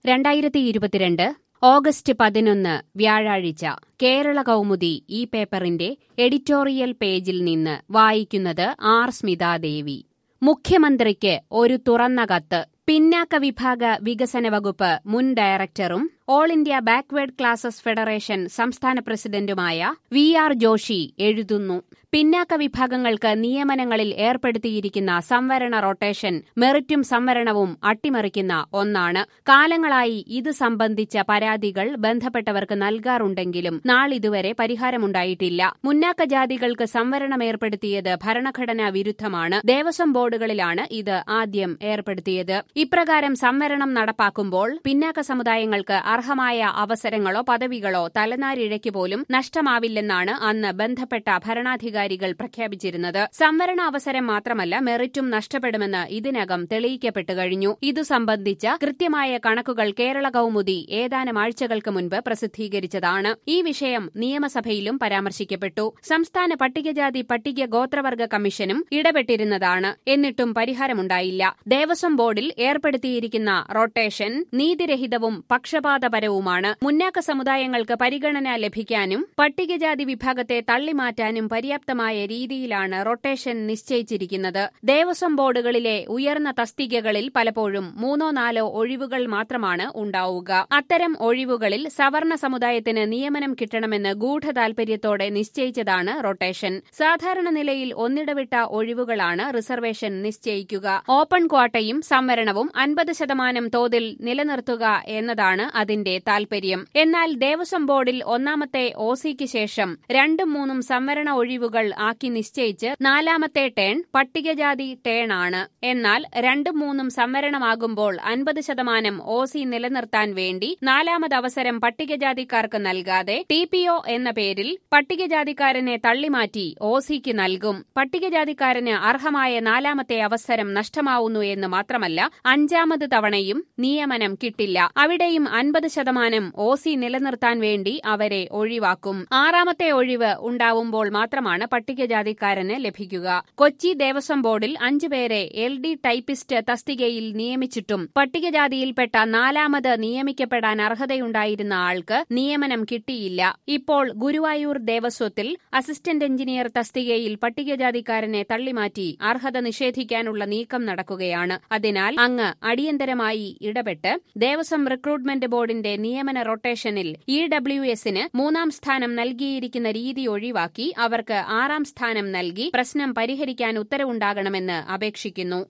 രണ്ടായിരത്തി ഇരുപത്തിരണ്ട് ഓഗസ്റ്റ് പതിനൊന്ന് വ്യാഴാഴ്ച കേരള കൗമുദി ഈ പേപ്പറിന്റെ എഡിറ്റോറിയൽ പേജിൽ നിന്ന് വായിക്കുന്നത് ആർ സ്മിതാദേവി മുഖ്യമന്ത്രിക്ക് ഒരു തുറന്ന കത്ത് പിന്നാക്ക വിഭാഗ വികസന വകുപ്പ് മുൻ ഡയറക്ടറും all India backward classes federation സംസ്ഥാന പ്രസിഡന്റുമായ വി ആർ ജോഷി എഴുതുന്നു പിന്നാക്ക വിഭാഗങ്ങൾക്ക് നിയമനങ്ങളിൽ ഏർപ്പെടുത്തിയിരിക്കുന്ന സംവരണ റൊട്ടേഷൻ മെറിറ്റും സംവരണവും അട്ടിമറിക്കുന്ന ഒന്നാണ് കാലങ്ങളായി ഇത് സംബന്ധിച്ച പരാതികൾ ബന്ധപ്പെട്ടവർക്ക് നൽകാറുണ്ടെങ്കിലും നാളിതുവരെ പരിഹാരമുണ്ടായിട്ടില്ല മുന്നാക്ക ജാതികൾക്ക് സംവരണം ഏർപ്പെടുത്തിയത് ഭരണഘടനാ വിരുദ്ധമാണ് ദേവസ്വം ബോർഡുകളിലാണ് ഇത് ആദ്യം ഏർപ്പെടുത്തിയത് ഇപ്രകാരം സംവരണം നടപ്പാക്കുമ്പോൾ പിന്നാക്ക സമുദായങ്ങൾക്ക് അർഹമായ അവസരങ്ങളോ പദവികളോ തലനാരിഴയ്ക്ക് പോലും നഷ്ടമാവില്ലെന്നാണ് അന്ന് ബന്ധപ്പെട്ട ഭരണാധികാരികൾ പ്രഖ്യാപിച്ചിരുന്നത് സംവരണ അവസരം മാത്രമല്ല മെറിറ്റും നഷ്ടപ്പെടുമെന്ന് ഇതിനകം തെളിയിക്കപ്പെട്ടു കഴിഞ്ഞു ഇതു സംബന്ധിച്ച കൃത്യമായ കണക്കുകൾ കേരള കൗമുദി ഏതാനും ആഴ്ചകൾക്ക് മുൻപ് പ്രസിദ്ധീകരിച്ചതാണ് ഈ വിഷയം നിയമസഭയിലും പരാമർശിക്കപ്പെട്ടു സംസ്ഥാന പട്ടികജാതി പട്ടിക ഗോത്രവർഗ കമ്മീഷനും ഇടപെട്ടിരുന്നതാണ് എന്നിട്ടും പരിഹാരമുണ്ടായില്ല ദേവസ്വം ബോർഡിൽ ഏർപ്പെടുത്തിയിരിക്കുന്ന റൊട്ടേഷൻ നീതിരഹിതവും പക്ഷപാതപരവുമാണ് മുന്നാക്ക സമുദായങ്ങൾക്ക് പരിഗണന ലഭിക്കാനും പട്ടികജാതി വിഭാഗത്തെ തള്ളിമാറ്റാനും പര്യാപ്തമായ രീതിയിലാണ് റൊട്ടേഷൻ നിശ്ചയിച്ചിരിക്കുന്നത് ദേവസ്വം ബോർഡുകളിലെ ഉയർന്ന തസ്തികകളിൽ പലപ്പോഴും മൂന്നോ നാലോ ഒഴിവുകൾ മാത്രമാണ് ഉണ്ടാവുക അത്തരം ഒഴിവുകളിൽ സവർണ സമുദായത്തിന് നിയമനം കിട്ടണമെന്ന് ഗൂഢതാൽപര്യത്തോടെ നിശ്ചയിച്ചതാണ് റൊട്ടേഷൻ സാധാരണ നിലയിൽ ഒന്നിടവിട്ട ഒഴിവുകളാണ് റിസർവേഷൻ നിശ്ചയിക്കുക ഓപ്പൺ ക്വാട്ടയും സംവരണവും അൻപത് ശതമാനം തോതിൽ നിലനിർത്തുക എന്നതാണ് അതിന്റെ താൽപര്യം എന്നാൽ ദേവസ്വം ബോർഡിൽ ഒന്നാമത്തെ ഒസിക്ക് ശേഷം രണ്ടും മൂന്നും സംവരണ ഒഴിവുകൾ ആക്കി നിശ്ചയിച്ച് നാലാമത്തെ ടേൺ പട്ടികജാതി ടേൺ ആണ് എന്നാൽ രണ്ടും മൂന്നും സംവരണമാകുമ്പോൾ അൻപത് ശതമാനം ഒസി നിലനിർത്താൻ വേണ്ടി നാലാമത് അവസരം പട്ടികജാതിക്കാർക്ക് നൽകാതെ ടി പി ഒ എന്ന പേരിൽ പട്ടികജാതിക്കാരനെ തള്ളിമാറ്റി ഒസിക്ക് നൽകും പട്ടികജാതിക്കാരന് അർഹമായ നാലാമത്തെ അവസരം നഷ്ടമാവുന്നു എന്ന് മാത്രമല്ല അഞ്ചാമത് തവണയും നിയമനം കിട്ടില്ല അവിടെയും അൻപത് ശതമാനം ഒസി നിലനിർത്താൻ വേണ്ടി അവരെ ഒഴിവാക്കും ആറാമത്തെ ഒഴിവ് ഉണ്ടാവുമ്പോൾ മാത്രമാണ് പട്ടികജാതിക്കാരന് ലഭിക്കുക കൊച്ചി ദേവസ്വം ബോർഡിൽ അഞ്ചുപേരെ എൽ ഡി ടൈപ്പിസ്റ്റ് തസ്തികയിൽ നിയമിച്ചിട്ടും പട്ടികജാതിയിൽപ്പെട്ട നാലാമത് നിയമിക്കപ്പെടാൻ അർഹതയുണ്ടായിരുന്ന ആൾക്ക് നിയമനം കിട്ടിയില്ല ഇപ്പോൾ ഗുരുവായൂർ ദേവസ്വത്തിൽ അസിസ്റ്റന്റ് എഞ്ചിനീയർ തസ്തികയിൽ പട്ടികജാതിക്കാരനെ തള്ളിമാറ്റി അർഹത നിഷേധിക്കാനുള്ള നീക്കം നടക്കുകയാണ് അതിനാൽ അങ്ങ് അടിയന്തരമായി ഇടപെട്ട് ദേവസ്വം റിക്രൂട്ട്മെന്റ് ബോർഡിന്റെ നിയമന റൊട്ടേഷനിൽ ഇ ഡബ്ല്യു എസിന് മൂന്നാം സ്ഥാനം നൽകിയിരിക്കുന്ന രീതി ഒഴിവാക്കി അവർക്ക് ആറാം സ്ഥാനം നൽകി പ്രശ്നം പരിഹരിക്കാൻ ഉത്തരവുണ്ടാകണമെന്ന് അപേക്ഷിക്കുന്നു